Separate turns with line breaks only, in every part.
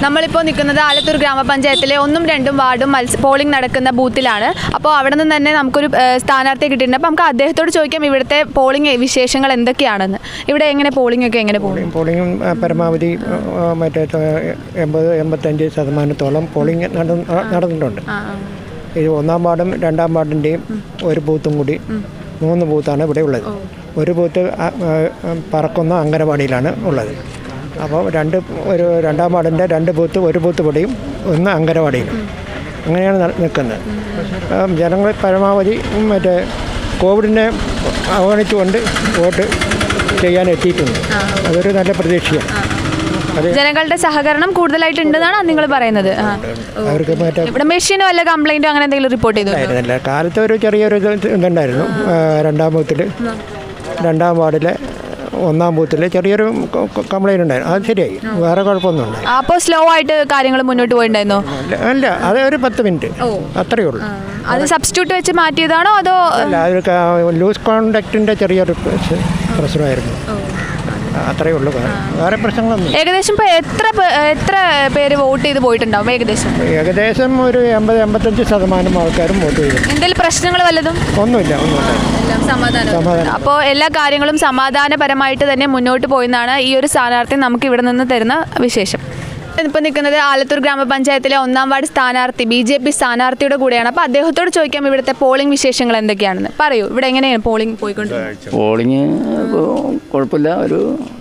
നമ്മളിപ്പോൾ നിൽക്കുന്നത് ആലത്തൂർ ഗ്രാമപഞ്ചായത്തിലെ ഒന്നും രണ്ടും വാർഡും മത്സ പോളിംഗ് നടക്കുന്ന ബൂത്തിലാണ് അപ്പോൾ അവിടെ നിന്ന് തന്നെ നമുക്കൊരു ഏഹ്, സ്ഥാനാർത്ഥിയെ കിട്ടിയിട്ടുണ്ട് അപ്പോൾ നമുക്ക് അദ്ദേഹത്തോട് ചോദിക്കാം ഇവിടുത്തെ പോളിംഗ് വിശേഷങ്ങൾ എന്തൊക്കെയാണെന്ന് ഇവിടെ എങ്ങനെ പോളിംഗ് ഒക്കെ എങ്ങനെ പോകും
പോളിംഗും ആ, പരമാവധി ആ, മറ്റേ ത- എൺപത് എൺപത്തഞ്ച് ശതമാനത്തോളം പോളിംഗ് നട- നടന്നിട്ടുണ്ട് ഇത് ഒന്നാം വാർഡും രണ്ടാം വാർഡിൻ്റെയും ഒരു ബൂത്തും കൂടി മൂന്ന് ബൂത്താണ് ഇവിടെ ഉള്ളത് ഒരു ബൂത്ത് ആ, ആ, പറക്കുന്ന അങ്കനവാടിയിലാണ് ഉള്ളത് അപ്പോൾ രണ്ട് ഒരു രണ്ടാം വാർഡിൻ്റെ രണ്ട് ബൂത്ത് ഒരു ബൂത്ത് ഇവിടെയും ഒന്ന് അങ്കനവാടിയിലും അങ്ങനെയാണ് ന- നിൽക്കുന്നത് ആ, ജനങ്ങൾ പരമാവധി മറ്റേ കോവിഡിനെ അവഗണിച്ചുകൊണ്ട് വോട്ട് ചെയ്യാൻ എത്തിയിട്ടുണ്ട് അതൊരു നല്ല പ്രതീക്ഷയാണ് അത്
ജനങ്ങളുടെ സഹകരണം കൂടുതലായിട്ട് ഉണ്ടെന്നാണ് നിങ്ങൾ പറയുന്നത് ആ.
അവർക്ക് മറ്റേ
ഇവിടെ മെഷീനോ വല്ല കംപ്ലൈൻറ്റോ അങ്ങനെ എന്തെങ്കിലും റിപ്പോർട്ട് ചെയ്തു
ഉണ്ടായിരുന്നില്ല കാലത്ത് ഒരു ചെറിയൊരു ഇത് ഇതുണ്ടായിരുന്നു ആ, രണ്ടാം ബൂത്തിൽ രണ്ടാം വാർഡിലെ ഒന്നാം ബൂത്തിൽ ചെറിയൊരു കംപ്ലൈൻറ്റ് ഉണ്ടായിരുന്നു അത് ശരിയായി വേറെ കുഴപ്പമൊന്നും ഉണ്ടായി
അപ്പോൾ സ്ലോ ആയിട്ട് കാര്യങ്ങൾ മുന്നോട്ട് പോയിട്ടുണ്ടായിരുന്നോ
അല്ല അത് ഒരു പത്ത് മിനിറ്റ് അത്രയേ ഉള്ളൂ
അത് സബ്സ്റ്റിറ്റ്യൂട്ട് വെച്ച് മാറ്റിയതാണോ അതോ
അല്ല അതൊരു ലൂസ് കോണ്ടാക്റ്റിൻ്റെ ചെറിയൊരു പ്രശ്ന- പ്രശ്നമായിരുന്നു അത്രയേ ഉള്ളൂ വേറെ- വേറെ പ്രശ്നങ്ങളൊന്നും
ഏകദേശം ഇപ്പോൾ എത്ര പേ- എത്ര പേര് വോട്ട് ചെയ്ത് പോയിട്ടുണ്ടാവും ഏകദേശം
ഏകദേശം ഒരു എൺപത് എൺപത്തഞ്ച് ശതമാനം ആൾക്കാരും വോട്ട് ചെയ്തു
എന്തെങ്കിലും പ്രശ്നങ്ങൾ വല്ലതും
ഒന്നുമില്ല ഒന്നുമില്ല സമാധാനം.
അപ്പോൾ എല്ലാ കാര്യങ്ങളും സമാധാനപരമായിട്ട് തന്നെ മുന്നോട്ട് പോയെന്നാണ് ഈ ഒരു സ്ഥാനാർത്ഥി നമുക്ക് ഇവിടെ നിന്ന് തരുന്ന വിശേഷം ഇപ്പം നിൽക്കുന്നത് ആലത്തൂർ ഗ്രാമപഞ്ചായത്തിലെ ഒന്നാം വാർഡ് സ്ഥാനാർത്ഥി ബി ജെ പി സ്ഥാനാർത്ഥിയുടെ കൂടെയാണ് അപ്പോൾ അദ്ദേഹത്തോട് ചോദിക്കാം ഇവിടുത്തെ പോളിംഗ് വിശേഷങ്ങൾ എന്തൊക്കെയാണെന്ന് പറയൂ ഇവിടെ എങ്ങനെയാണ് പോളിംഗ് പോയിക്കൊണ്ടിരിക്കുന്നത്
പോളിങ് ഇപ്പോൾ കുഴപ്പമില്ല ഒരു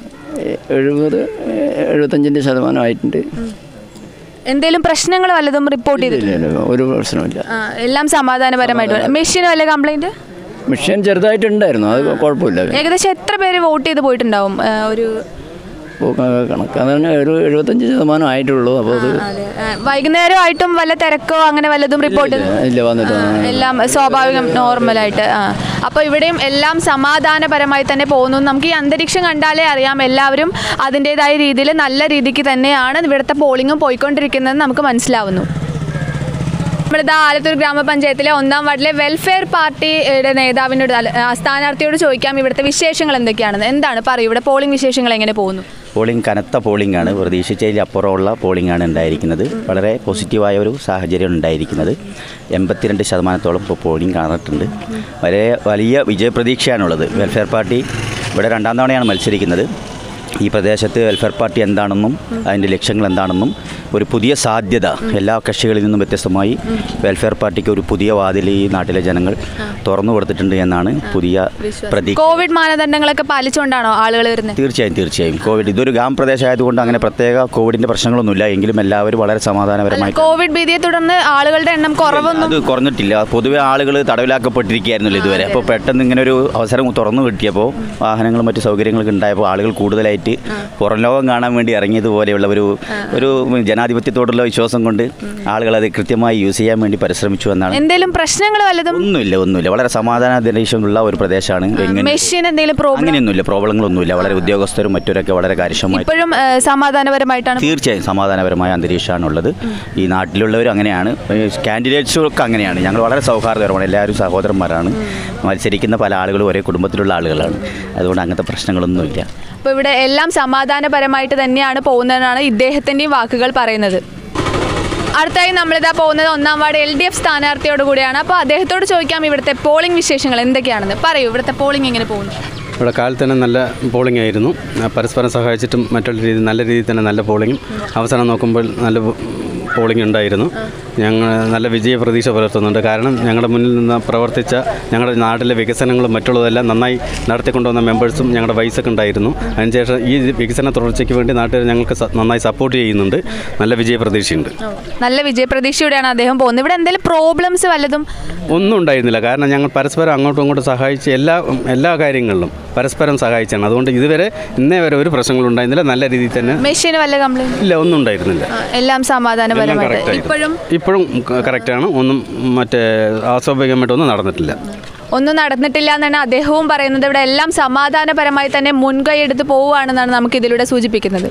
എ- എഴുപത് എഴുപത്തഞ്ചിൻ്റെ ശതമാനമായിട്ടുണ്ട്
എന്തെങ്കിലും പ്രശ്നങ്ങൾ വല്ലതും റിപ്പോർട്ട് ചെയ്തിട്ടുണ്ട്
ഇല്ല ഇല്ല ഒരു പ്രശ്നമില്ല
ആ, എല്ലാം സമാധാനപരമായിട്ട് മെഷീന് വല്ല കംപ്ലൈൻറ്റ്
മിഷൻ ചെറുതായിട്ടുണ്ടായിരുന്നു അത് കുഴപ്പമില്ല
ഏകദേശം എത്ര പേര് വോട്ട് ചെയ്ത് പോയിട്ടുണ്ടാവും ആ, ഒരു
ഇപ്പോൾ കണക്ക് അതാണ് ഒരു എഴുപത്തഞ്ച് ശതമാനം ആയിട്ടുള്ളൂ അപ്പോൾ അത്
ആ, വൈകുന്നേരമായിട്ടും വല്ല തിരക്കോ അങ്ങനെ വല്ലതും റിപ്പോർട്ട്
ഇല്ല വന്നിട്ട്
എല്ലാം സ്വാഭാവികം നോർമലായിട്ട് ആ അപ്പോൾ ഇവിടെയും എല്ലാം സമാധാനപരമായി തന്നെ പോകുന്നു നമുക്ക് ഈ അന്തരീക്ഷം കണ്ടാലേ അറിയാം എല്ലാവരും അതിൻ്റെതായ രീതിയിൽ നല്ല രീതിക്ക് തന്നെയാണ് ഇവിടുത്തെ പോളിംഗും പോയിക്കൊണ്ടിരിക്കുന്നത് നമുക്ക് മനസ്സിലാവുന്നു നമ്മളിതാ ആലത്തൂർ ഗ്രാമപഞ്ചായത്തിലെ ഒന്നാം വാർഡിലെ വെൽഫെയർ പാർട്ടിയുടെ നേതാവിനോട് അല്ല, ആ, സ്ഥാനാർത്ഥിയോട് ചോദിക്കാം ഇവിടുത്തെ വിശേഷങ്ങൾ എന്തൊക്കെയാണെന്ന് എന്താണ് പറയൂ ഇവിടെ പോളിംഗ് വിശേഷങ്ങൾ എങ്ങനെ പോകുന്നു
പോളിംഗ് കനത്ത പോളിംഗ് ആണ് പ്രതീക്ഷിച്ചതിൽ അപ്പുറമുള്ള പോളിംഗ് ആണ് ഉണ്ടായിരിക്കുന്നത് വളരെ പോസിറ്റീവായ ഒരു സാഹചര്യം ഉണ്ടായിരിക്കുന്നത് എൺപത്തിരണ്ട് ശതമാനത്തോളം ഇപ്പോൾ പോളിംഗ് കാണുന്നുണ്ട് വളരെ വലിയ വിജയപ്രതീക്ഷയാണുള്ളത് വെൽഫെയർ പാർട്ടി ഇവിടെ രണ്ടാം തവണയാണ് മത്സരിക്കുന്നത് ഈ പ്രദേശത്ത് വെൽഫെയർ പാർട്ടി എന്താണെന്നും അതിൻ്റെ ലക്ഷ്യങ്ങൾ എന്താണെന്നും ഒരു പുതിയ സാധ്യത എല്ലാ കക്ഷികളിൽ നിന്നും വ്യത്യസ്തമായി വെൽഫെയർ പാർട്ടിക്ക് ഒരു പുതിയ വാതിൽ ഈ നാട്ടിലെ ജനങ്ങൾ തുറന്നു കൊടുത്തിട്ടുണ്ട് എന്നാണ് പുതിയ പ്രതീക്ഷ
കോവിഡ് മാനദണ്ഡങ്ങളൊക്കെ പാലിച്ചുകൊണ്ടാണോ ആളുകൾ വരുന്നത്
തീർച്ചയായും തീർച്ചയായും കോവിഡ് ഇതൊരു ഗ്രാമപ്രദേശം ആയതുകൊണ്ട് അങ്ങനെ പ്രത്യേക കോവിഡിന്റെ പ്രശ്നങ്ങളൊന്നുമില്ല എങ്കിലും എല്ലാവരും വളരെ സമാധാനപരമായി
കോവിഡ് ഭീതിയെ തുടർന്ന് ആളുകളുടെ എണ്ണം കുറവൊന്നും
അത് കുറഞ്ഞിട്ടില്ല പൊതുവെ ആളുകൾ തടവിലാക്കപ്പെട്ടിരിക്കുകയായിരുന്നല്ലോ ഇതുവരെ അപ്പോൾ പെട്ടെന്ന് ഇങ്ങനെ ഒരു അവസരം തുറന്നു കിട്ടിയപ്പോൾ വാഹനങ്ങളും മറ്റു സൗകര്യങ്ങളൊക്കെ ഉണ്ടായപ്പോൾ ആളുകൾ കൂടുതലായിട്ട് പുറം ലോകം കാണാൻ വേണ്ടി ഇറങ്ങിയതുപോലെയുള്ള ഒരു ഒരു ജനാധിപത്യത്തോടുള്ള വിശ്വാസം കൊണ്ട് ആളുകൾ അത് കൃത്യമായി യൂസ് ചെയ്യാൻ വേണ്ടി പരിശ്രമിച്ചു എന്നാണ്
എന്തെങ്കിലും പ്രശ്നങ്ങൾ വല്ലതും
ഒന്നുമില്ല ഒന്നുമില്ല വളരെ സമാധാന അന്തരീക്ഷമുള്ള ഒരു പ്രദേശമാണ് എങ്ങനെ
മെഷീൻ എന്തെങ്കിലും പ്രോബ്ലം
അങ്ങനെയൊന്നുമില്ല പ്രോബ്ലങ്ങളൊന്നുമില്ല വളരെ ഉദ്യോഗസ്ഥരും മറ്റവരൊക്കെ വളരെ കാര്യക്ഷമമായി
ഇപ്പോഴും ഏ, സമാധാനപരമായിട്ടാണ്
തീർച്ചയായും സമാധാനപരമായ അന്തരീക്ഷമാണുള്ളത് ഈ നാട്ടിലുള്ളവർ അങ്ങനെയാണ് കാൻഡിഡേറ്റ്സും ഒക്കെ അങ്ങനെയാണ് ഞങ്ങൾ വളരെ സൗഹാർദ്ദപരമാണ് എല്ലാവരും സഹോദരന്മാരാണ് മത്സരിക്കുന്ന പല ആളുകളും ഒരേ കുടുംബത്തിലുള്ള ആളുകളാണ് അതുകൊണ്ട് അങ്ങനത്തെ പ്രശ്നങ്ങളൊന്നുമില്ല
അപ്പോൾ ഇവിടെ എല്ലാം സമാധാനപരമായിട്ട് തന്നെയാണ് പോകുന്നതെന്നാണ് ഇദ്ദേഹത്തിൻ്റെയും വാക്കുകൾ പറയുന്നത് അടുത്തായി നമ്മളിതാ പോകുന്നത് ഒന്നാം വാർഡ് എൽ ഡി എഫ് സ്ഥാനാർത്ഥിയോട് കൂടിയാണ് അപ്പോൾ അദ്ദേഹത്തോട് ചോദിക്കാം ഇവിടുത്തെ പോളിംഗ് വിശേഷങ്ങൾ എന്തൊക്കെയാണെന്ന് പറയൂ ഇവിടുത്തെ പോളിംഗ് എങ്ങനെ പോകുന്നു
ഇവിടെ കാലത്ത് തന്നെ നല്ല പോളിംഗ് ആയിരുന്നു ആ, പരസ്പരം സഹായിച്ചിട്ടും മറ്റുള്ള രീതി നല്ല രീതിയിൽ തന്നെ നല്ല പോളിംഗും അവസാനം നോക്കുമ്പോൾ നല്ല പോളിംഗ് ഉണ്ടായിരുന്നു ഞങ്ങൾ നല്ല വിജയ പ്രതീക്ഷ പുലർത്തുന്നുണ്ട് കാരണം ഞങ്ങളുടെ മുന്നിൽ നിന്ന് പ്രവർത്തിച്ച ഞങ്ങളുടെ നാട്ടിലെ വികസനങ്ങളും മറ്റുള്ളതെല്ലാം നന്നായി നടത്തിക്കൊണ്ടുവന്ന മെമ്പേഴ്സും ഞങ്ങളുടെ വൈസൊക്കെ ഉണ്ടായിരുന്നു അതിനുശേഷം ഈ വികസന തുടർച്ചയ്ക്ക് വേണ്ടി നാട്ടുകാർ ഞങ്ങൾക്ക് സ- നന്നായി സപ്പോർട്ട് ചെയ്യുന്നുണ്ട് നല്ല വിജയ പ്രതീക്ഷയുണ്ട്
നല്ല വിജയപ്രതീക്ഷയോടെയാണ് അദ്ദേഹം പോകുന്നത് ഇവിടെ എന്തെങ്കിലും പ്രോബ്ലംസ് വല്ലതും
ഒന്നും ഉണ്ടായിരുന്നില്ല കാരണം ഞങ്ങൾ പരസ്പരം അങ്ങോട്ടും ഇങ്ങോട്ടും സഹായിച്ച് എല്ലാ എല്ലാ കാര്യങ്ങളിലും പരസ്പരം സഹായിച്ചാണ് അതുകൊണ്ട് ഇതുവരെ ഇന്നേ വരെ ഒരു പ്രശ്നങ്ങളും ഉണ്ടായിരുന്നില്ല നല്ല രീതിയിൽ തന്നെ
മെഷീന് വല്ല കംപ്ലൈൻറ്റ്
ഇല്ല ഒന്നും ഉണ്ടായിരുന്നില്ല
എല്ലാം
എല്ലാം
സമാധാനപരമായിട്ട്
correct ആയിരുന്നു.
ഇപ്പോഴും
ഇപ്പോഴും കറക്റ്റാണ് ഒന്നും മറ്റേ അസ്വാഭാവികമായിട്ടൊന്നും നടന്നിട്ടില്ല
ഒന്നും നടന്നിട്ടില്ല എന്നാണ് അദ്ദേഹവും പറയുന്നത് ഇവിടെ എല്ലാം സമാധാനപരമായി തന്നെ മുൻകൈ എടുത്ത് പോവുകയാണെന്നാണ് നമുക്ക് ഇതിലൂടെ സൂചിപ്പിക്കുന്നത്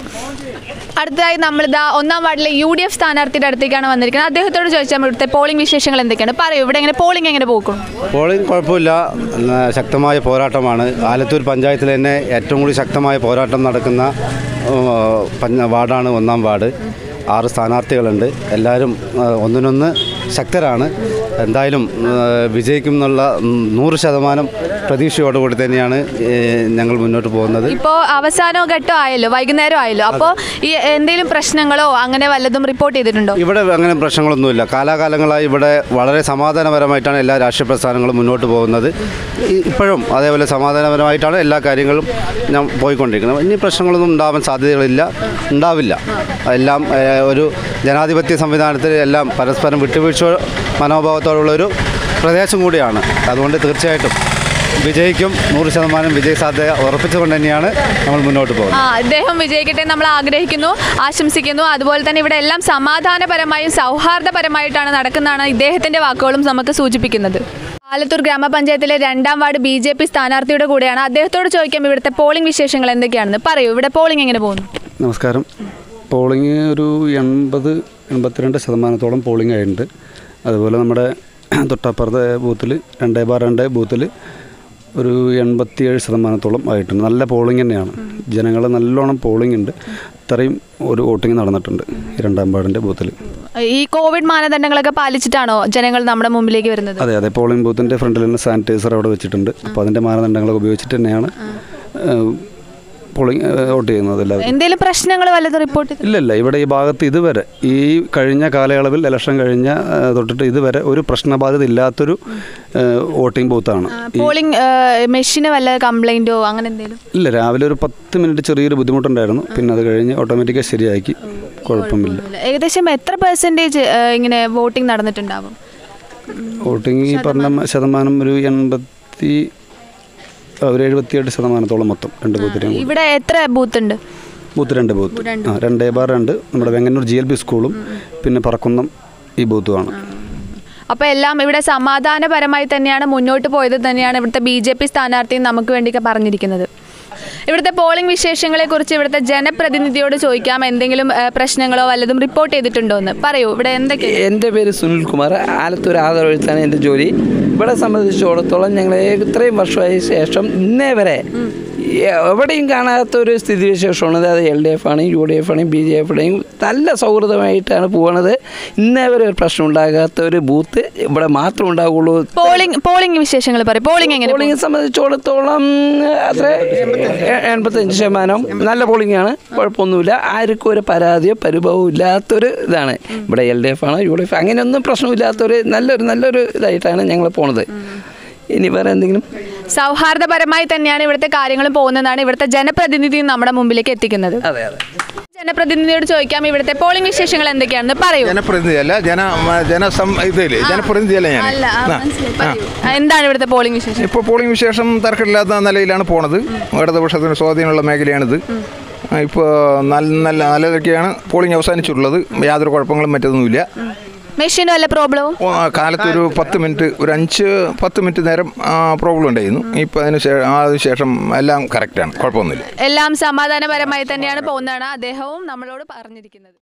അടുത്തതായി നമ്മളിതാ ഒന്നാം വാർഡിലെ യു ഡി എഫ് സ്ഥാനാർത്ഥിയുടെ അടുത്തേക്കാണ് വന്നിരിക്കുന്നത് അദ്ദേഹത്തോട് ചോദിച്ചാൽ ഇവിടുത്തെ പോളിംഗ് വിശേഷങ്ങൾ എന്തൊക്കെയാണ് പറയൂ ഇവിടെ എങ്ങനെ പോളിംഗ് എങ്ങനെ പോകും
പോളിംഗ് കുഴപ്പമില്ല ന- ശക്തമായ പോരാട്ടമാണ് ആലത്തൂർ പഞ്ചായത്തിൽ തന്നെ ഏറ്റവും കൂടി ശക്തമായ പോരാട്ടം നടക്കുന്ന ഉം, പഞ്ച- വാർഡാണ് ഒന്നാം വാർഡ് ആറ് സ്ഥാനാർത്ഥികളുണ്ട് എല്ലാവരും ആ, ഒന്നിനൊന്ന് ശക്തരാണ് എന്തായാലും ആ, വിജയിക്കും എന്നുള്ള ഉം, നൂറ് ശതമാനം പ്രതീക്ഷയോടുകൂടി തന്നെയാണ് ഏ, ഞങ്ങൾ മുന്നോട്ട് പോകുന്നത്
ഇപ്പോൾ അവസാന ഘട്ടം ആയല്ലോ വൈകുന്നേരം ആയല്ലോ അപ്പോൾ ഈ എന്തെങ്കിലും പ്രശ്നങ്ങളോ അങ്ങനെ വല്ലതും റിപ്പോർട്ട് ചെയ്തിട്ടുണ്ടോ
ഇവിടെ അങ്ങനെ പ്രശ്നങ്ങളൊന്നുമില്ല കാലാകാലങ്ങളായി ഇവിടെ വളരെ സമാധാനപരമായിട്ടാണ് എല്ലാ രാഷ്ട്രീയ പ്രസ്ഥാനങ്ങളും മുന്നോട്ട് പോകുന്നത് ഈ- ഇപ്പോഴും അതേപോലെ സമാധാനപരമായിട്ടാണ് എല്ലാ കാര്യങ്ങളും ഞാൻ പോയിക്കൊണ്ടിരിക്കുന്നത് ഇനി പ്രശ്നങ്ങളൊന്നും ഉണ്ടാവാൻ സാധ്യതകളില്ല ഉണ്ടാവില്ല എല്ലാം ഏഹ്, ഒരു ജനാധിപത്യ സംവിധാനത്തിൽ എല്ലാം പരസ്പരം വിട്ടുവീഴ്ച മനോഭാവത്തോടുള്ളൊരു പ്രദേശം കൂടിയാണ് അതുകൊണ്ട് തീർച്ചയായിട്ടും വിജയിക്കും നൂറ് ശതമാനം വിജയ സാധ്യത ഉറപ്പിച്ചുകൊണ്ട് തന്നെയാണ് നമ്മൾ മുന്നോട്ട് പോകുന്നത്
ആ അദ്ദേഹം വിജയിക്കട്ടെ നമ്മൾ ആഗ്രഹിക്കുന്നു ആശംസിക്കുന്നു അതുപോലെ തന്നെ ഇവിടെ എല്ലാം സമാധാനപരമായും സൗഹാർദ്ദപരമായിട്ടാണ് നടക്കുന്നതാണ് ഇദ്ദേഹത്തിന്റെ വാക്കുകളും നമുക്ക് സൂചിപ്പിക്കുന്നത് ആലത്തൂർ ഗ്രാമപഞ്ചായത്തിലെ രണ്ടാം വാർഡ് ബി ജെ പി സ്ഥാനാർത്ഥിയുടെ കൂടെയാണ് അദ്ദേഹത്തോട് ചോദിക്കാം ഇവിടുത്തെ പോളിംഗ് വിശേഷങ്ങൾ എന്തൊക്കെയാണെന്ന് പറയൂ ഇവിടെ പോളിംഗ് എങ്ങനെ പോകുന്നു
നമസ്കാരം പോളിംഗ് ഒരു എൺപത് എൺപത്തിരണ്ട് ശതമാനത്തോളം പോളിംഗ് ആയിട്ടുണ്ട് അതുപോലെ നമ്മുടെ തൊട്ടപ്പുറത്തെ ബൂത്തിൽ രണ്ടേ ബാർ രണ്ട് ബൂത്തിൽ ഒരു എൺപത്തിയേഴ് ശതമാനത്തോളം ആയിട്ടുണ്ട് നല്ല പോളിംഗ് തന്നെയാണ് ജനങ്ങൾ നല്ലോണം പോളിംഗ് ഉണ്ട് ഇത്രയും ഒരു വോട്ടിംഗ് നടന്നിട്ടുണ്ട് ഈ രണ്ടാം വാർഡിൻ്റെ ബൂത്തിൽ
ഈ കോവിഡ് മാനദണ്ഡങ്ങളൊക്കെ പാലിച്ചിട്ടാണോ ജനങ്ങൾ നമ്മുടെ മുമ്പിലേക്ക് വരുന്നത്
അതെ അതെ പോളിംഗ് ബൂത്തിൻ്റെ ഫ്രണ്ടിൽ തന്നെ സാനിറ്റൈസർ അവിടെ വെച്ചിട്ടുണ്ട് അപ്പോൾ അതിൻ്റെ മാനദണ്ഡങ്ങളൊക്കെ ഉപയോഗിച്ചിട്ട് തന്നെയാണ് പോളിംഗ് വോട്ട് ചെയ്യുന്നത് എല്ലാവരും
എന്തെങ്കിലും പ്രശ്നങ്ങൾ വല്ലതും റിപ്പോർട്ട് ചെയ്തു
ഇല്ല ഇല്ല ഇവിടെ ഈ ഭാഗത്ത് ഇതുവരെ ഈ കഴിഞ്ഞ കാലയളവിൽ ഇലക്ഷൻ കഴിഞ്ഞ ആ, തൊട്ടിട്ട് ഇതുവരെ ഒരു പ്രശ്നബാധിത ഇല്ലാത്തൊരു വോട്ടിംഗ് ബൂത്താണ്
പോളിംഗ് മെഷീന് വല്ല കംപ്ലൈന്റോ അങ്ങനെ എന്തെങ്കിലും
ഇല്ല രാവിലെ ഒരു പത്ത് മിനിറ്റ് ചെറിയൊരു ബുദ്ധിമുട്ടുണ്ടായിരുന്നു പിന്നെ അത് കഴിഞ്ഞ് ഓട്ടോമാറ്റിക്കായി ശരിയാക്കി കുഴപ്പമില്ല
ഏകദേശം എത്ര പെർസെൻറ്റേജ് ഇങ്ങനെ വോട്ടിംഗ് നടന്നിട്ടുണ്ടാവും
വോട്ടിംഗ് ഈ പറഞ്ഞ ശതമാനം ഒരു എൺപത്തി ആ, ഒരു എഴുപത്തിയെട്ട് ശതമാനത്തോളം മൊത്തം രണ്ട് ബൂത്തിലും
ഇവിടെ എത്ര ബൂത്ത് ഉണ്ട്
ബൂത്ത് രണ്ട് ബൂത്ത് ആ രണ്ടേ ബാർ രണ്ട് നമ്മുടെ വെങ്ങന്നൂർ ജി എൽ പി സ്കൂളും പിന്നെ പറക്കുന്നം ഈ ബൂത്തുമാണ്
അപ്പോൾ എല്ലാം ഇവിടെ സമാധാനപരമായി തന്നെയാണ് മുന്നോട്ട് പോയത് തന്നെയാണ് ഇവിടുത്തെ ബി ജെ പി സ്ഥാനാർത്ഥി നമുക്ക് വേണ്ടി പറഞ്ഞിരിക്കുന്നത് ഇവിടുത്തെ പോളിംഗ് വിശേഷങ്ങളെക്കുറിച്ച് ഇവിടുത്തെ ജനപ്രതിനിധിയോട് ചോദിക്കാം എന്തെങ്കിലും ഏഹ്, പ്രശ്നങ്ങളോ വല്ലതും റിപ്പോർട്ട് ചെയ്തിട്ടുണ്ടോ എന്ന് പറയൂ ഇവിടെ എന്തൊക്കെ
എൻ്റെ പേര് സുനിൽകുമാർ ആലത്തൂർ ആദരവെഴുത്താണ് എൻ്റെ ജോലി ഇവിടെ സംബന്ധിച്ചിടത്തോളം ഞങ്ങൾ ഇത്രയും വർഷമായ ശേഷം ഇന്നേ വരെ എവിടെയും കാണാത്ത ഒരു സ്ഥിതിവിശേഷമാണ് അത് എൽ ഡി എഫ് ആണ് യു ഡി എഫ് ആണ് ബി ജെ എഫിടെയും നല്ല സൗഹൃദമായിട്ടാണ് പോകണത് ഇന്നേ വരെ ഒരു പ്രശ്നം ഉണ്ടാകാത്ത ഒരു ബൂത്ത് ഇവിടെ മാത്രം ഉണ്ടാവുള്ളൂ
പോളിംഗ് പോളിംഗ് വിശേഷങ്ങൾ പറയും പോളിംഗ് എങ്ങനെ
പോളിംഗെ സംബന്ധിച്ചിടത്തോളം അത്ര എ- എൺപത്തഞ്ച് ശതമാനം നല്ല പോളിംഗ് ആണ് കുഴപ്പമൊന്നുമില്ല ആർക്കും ഒരു പരാതിയോ പരിഭവവും ഇല്ലാത്തൊരു ഇതാണ് ഇവിടെ എൽ ഡി എഫ് ആണ് യു ഡി എഫ് അങ്ങനെയൊന്നും പ്രശ്നമില്ലാത്തൊരു നല്ലൊരു നല്ലൊരു ഇതായിട്ടാണ് ഞങ്ങൾ പോണത് ഇനി വേറെ എന്തെങ്കിലും
സൗഹാർദ്ദപരമായി തന്നെയാണ് ഇവിടുത്തെ കാര്യങ്ങൾ പോകുന്നതാണ് ഇവിടുത്തെ ജനപ്രതിനിധി നമ്മുടെ മുമ്പിലേക്ക് എത്തിക്കുന്നത്
അതെ അതെ
ജനപ്രതിനിധിയോട് ചോദിക്കാം ഇവിടുത്തെ പോളിംഗ് വിശേഷങ്ങൾ എന്തൊക്കെയാണെന്ന് പറയൂ
ജനപ്രതിനിധിയല്ല ജന ജനസം ഇതില് ജനപ്രതിനിധിയല്ല ഞാൻ
അല്ല ആ,
ആ.
മനസ്സിലായി. പറയൂ. ആ, എന്താണ് ഇവിടുത്തെ പോളിംഗ് വിശേഷം
ഇപ്പോൾ പോളിംഗ് വിശേഷം തർക്കമില്ലാത്ത നിലയിലാണ് പോണത് ഇടതുപക്ഷത്തിന് സ്വാധീനമുള്ള മേഖലയാണിത് ഇപ്പോൾ നല്ല നല്ല നല്ലതൊക്കെയാണ് പോളിംഗ് അവസാനിച്ചിട്ടുള്ളത് യാതൊരു കുഴപ്പങ്ങളും മറ്റൊന്നുമില്ല
മെഷീന് വല്ല പ്രോബ്ലവും
ഓ, ആ കാലത്ത് ഒരു പത്ത് മിനിറ്റ് ഒരു അഞ്ച് പത്ത് മിനിറ്റ് നേരം പ്രോബ്ലം ഉണ്ടായിരുന്നു ഇപ്പോൾ അതിന് ശേ- അതിന് ശേഷം എല്ലാം കറക്റ്റാണ് കുഴപ്പമൊന്നുമില്ല
എല്ലാം സമാധാനപരമായി തന്നെയാണ് പോകുന്നതാണ് അദ്ദേഹവും നമ്മളോട് പറഞ്ഞിരിക്കുന്നത്